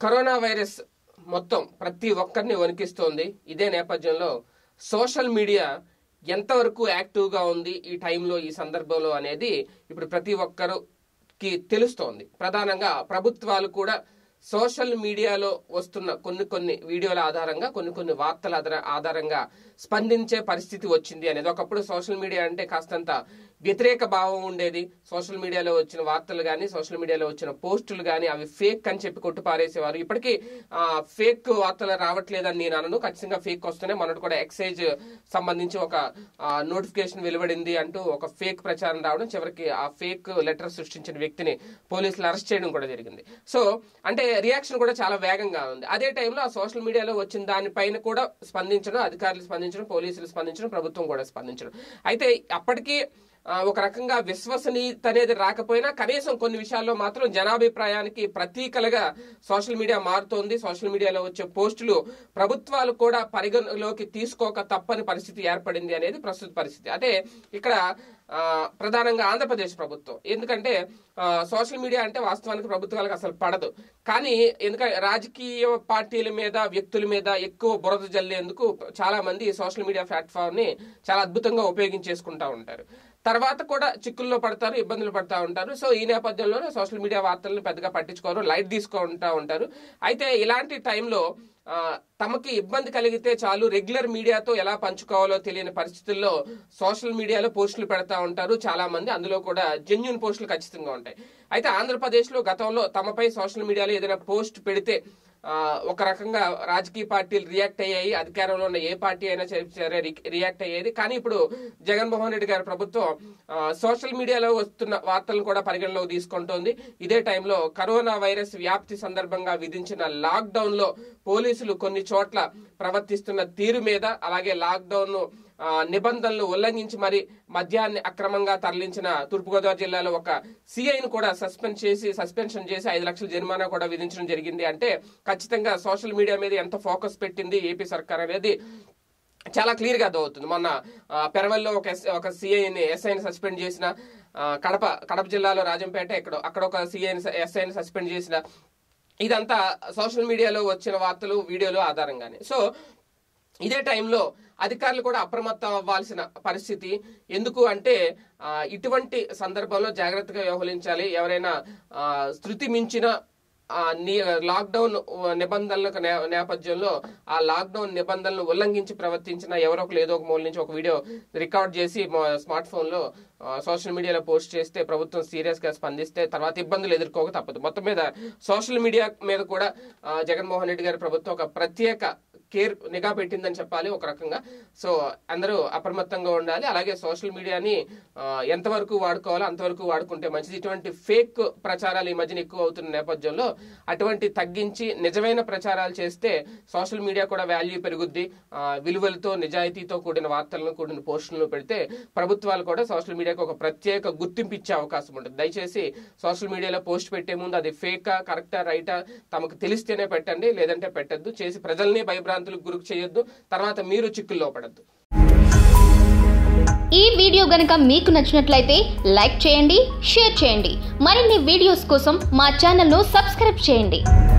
corona virus మొత్తం ప్రతి ఒక్కరిని వణికిస్తోంది ఇదే నేపథ్యంలో సోషల్ మీడియా ఎంతవరకు యాక్టివ్గా ఉంది ఈ టైంలో ఈ సందర్భంలో అనేది ఇప్పుడు ప్రతి ఒక్కరికి తెలుస్తోంది ప్రధానంగా ప్రభుత్వాలు కూడా సోషల్ మీడియాలో వస్తున్న కొన్ని కొన్ని వీడియోల ఆధారంగా కొన్ని కొన్ని వార్తల ఆధార- ఆధారంగా స్పందించే పరిస్థితి వచ్చింది అనేది ఒకప్పుడు సోషల్ మీడియా అంటే కాస్తంత వ్యతిరేక భావం ఉండేది సోషల్ మీడియాలో వచ్చిన వార్తలు కానీ సోషల్ మీడియాలో వచ్చిన పోస్టులు కానీ అవి ఫేక్ అని చెప్పి కొట్టుపారేసేవారు ఇప్పటికీ ఆ, ఫేక్ వార్తలు రావట్లేదని నేను అనను ఖచ్చితంగా ఫేక్ వస్తూనే మనకు కూడా ఎక్సైజ్ సంబంధించి ఒక ఆ, నోటిఫికేషన్ వెలువడింది అంటూ ఒక ఫేక్ ప్రచారం రావడం చివరికి ఆ ఫేక్ లెటర్ సృష్టించిన వ్యక్తిని పోలీసులు అరెస్ట్ చేయడం కూడా జరిగింది సో అంటే రియాక్షన్ కూడా చాలా వేగంగా ఉంది అదే టైంలో ఆ సోషల్ మీడియాలో వచ్చిన దానిపైన కూడా స్పందించడం అధికారులు స్పందించడం పోలీసులు స్పందించడం ప్రభుత్వం కూడా స్పందించడం అయితే అప్పటికీ ఆ, ఒక రకంగా విశ్వసనీయత అనేది రాకపోయినా కనీసం కొన్ని విషయాల్లో మాత్రం జనాభిప్రాయానికి ప్రతీకలుగా సోషల్ మీడియా మారుతోంది సోషల్ మీడియాలో వచ్చే పోస్టులు ప్రభుత్వాలు కూడా పరిగణలోకి తీసుకోక తప్పని పరిస్థితి ఏర్పడింది అనేది ప్రస్తుత పరిస్థితి అదే ఇక్కడ ఆ, ప్రధానంగా ఆంధ్రప్రదేశ్ ప్రభుత్వం ఎందుకంటే ఆ, సోషల్ మీడియా అంటే వాస్తవానికి ప్రభుత్వాలకు అసలు పడదు కానీ ఎందుకంటే రాజకీయ పార్టీల మీద వ్యక్తుల మీద ఎక్కువ బురద జల్లేందుకు చాలా మంది సోషల్ మీడియా ప్లాట్ఫామ్ ని చాలా అద్భుతంగా ఉపయోగించేసుకుంటా ఉంటారు తర్వాత కూడా చిక్కుల్లో పడతారు ఇబ్బందులు పడతా ఉంటారు సో ఈ నేపథ్యంలోనే సోషల్ మీడియా వార్తలను పెద్దగా పట్టించుకోరు లైట్ తీసుకుంటా ఉంటారు అయితే ఇలాంటి టైంలో ఆ, తమకి ఇబ్బంది కలిగితే చాలు రెగ్యులర్ మీడియాతో ఎలా పంచుకోవాలో తెలియని పరిస్థితుల్లో సోషల్ మీడియాలో పోస్టులు పెడతా ఉంటారు చాలా మంది అందులో కూడా జెన్యున్ పోస్టులు ఖచ్చితంగా ఉంటాయి అయితే ఆంధ్రప్రదేశ్ లో గతంలో తమపై సోషల్ మీడియాలో ఏదైనా పోస్ట్ పెడితే ఆ, ఒక రకంగా రాజకీయ పార్టీలు రియాక్ట్ అయ్యాయి అధికారంలో ఉన్న ఏ పార్టీ అయినా సరే- సరే రి- రియాక్ట్ అయ్యేది కానీ ఇప్పుడు జగన్మోహన్ రెడ్డి గారి ప్రభుత్వం ఆ, సోషల్ మీడియాలో వస్తున్న వార్తలను కూడా పరిగణలోకి తీసుకుంటోంది ఇదే టైంలో కరోనా వైరస్ వ్యాప్తి సందర్భంగా విధించిన లాక్ డౌన్ లో పోలీసులు కొన్ని చోట్ల ప్రవర్తిస్తున్న తీరు మీద అలాగే లాక్ డౌన్ ఆ, నిబంధనలు ఉల్లంఘించి మరి మద్యాన్ని అక్రమంగా తరలించిన తూర్పుగోదావరి జిల్లాలో ఒక సిఐని కూడా సస్పెండ్ చేసి సస్పెన్షన్ చేసి ఐదు లక్షల జరిమానా కూడా విధించడం జరిగింది అంటే ఖచ్చితంగా సోషల్ మీడియా మీద ఎంత ఫోకస్ పెట్టింది ఏపీ సర్కార్ అనేది చాలా క్లియర్ గా అర్థమవుతుంది మొన్న ఆ, పెరవల్లో ఒక ఎస్ ఒక సిఐని ఎస్ఐని సస్పెండ్ చేసిన ఆ, కడప కడప జిల్లాలో రాజంపేట ఇక్కడ అక్కడ ఒక సిఐని ఎస్ఐని సస్పెండ్ చేసిన ఇదంతా సోషల్ మీడియాలో వచ్చిన వార్తలు వీడియోలు ఆధారంగానే సో ఇదే టైంలో అధికారులు కూడా అప్రమత్తం అవ్వాల్సిన పరిస్థితి ఎందుకు అంటే ఆ, ఇటువంటి సందర్భంలో జాగ్రత్తగా వ్యవహరించాలి ఎవరైనా ఆ, శృతి మించిన ఆ, ని- లాక్డౌన్ నిబంధనలకు నే- నేపథ్యంలో ఆ లాక్డౌన్ నిబంధనలు ఉల్లంఘించి ప్రవర్తించిన ఎవరో ఒకరు ఏదో ఒక మూల నుంచి ఒక వీడియో రికార్డ్ చేసి మా- స్మార్ట్ ఫోన్ లో ఆ, సోషల్ మీడియాలో పోస్ట్ చేస్తే ప్రభుత్వం సీరియస్ గా స్పందిస్తే తర్వాత ఇబ్బందులు ఎదుర్కోక తప్పదు మొత్తం మీద సోషల్ మీడియా మీద కూడా ఆ, జగన్మోహన్ రెడ్డి గారి ప్రభుత్వం ఒక ప్రత్యేక కేర్ నిఘా పెట్టిందని చెప్పాలి ఒక రకంగా సో అందరూ అప్రమత్తంగా ఉండాలి అలాగే సోషల్ మీడియాని ఆ, ఎంతవరకు వాడుకోవాలో అంతవరకు వాడుకుంటే మంచిది ఇటువంటి ఫేక్ ప్రచారాలు ఈ మధ్యన ఎక్కువ అవుతున్న నేపథ్యంలో అటువంటి తగ్గించి నిజమైన ప్రచారాలు చేస్తే సోషల్ మీడియా కూడా వాల్యూ పెరుగుద్ది ఆ, విలువలతో నిజాయితీతో కూడిన వార్తలను కూడిన పోస్టులను పెడితే ప్రభుత్వాలు కూడా సోషల్ మీడియాకు ఒక ప్రత్యేక గుర్తింపు ఇచ్చే అవకాశం ఉంటుంది దయచేసి సోషల్ మీడియాలో పోస్ట్ పెట్టే ముందు అది ఫేకా కరెక్టా రైటా తమకు తెలిస్తేనే పెట్టండి లేదంటే పెట్టద్దు చేసి ప్రజల్ని భయభ్రాంతులకు గురికి చేయొద్దు తర్వాత మీరు చిక్కుల్లో పడద్దు ఈ వీడియో గనుక మీకు నచ్చినట్లయితే లైక్ చేయండి షేర్ చేయండి మరిన్ని వీడియోస్ కోసం మా ఛానల్ను సబ్స్క్రైబ్ చేయండి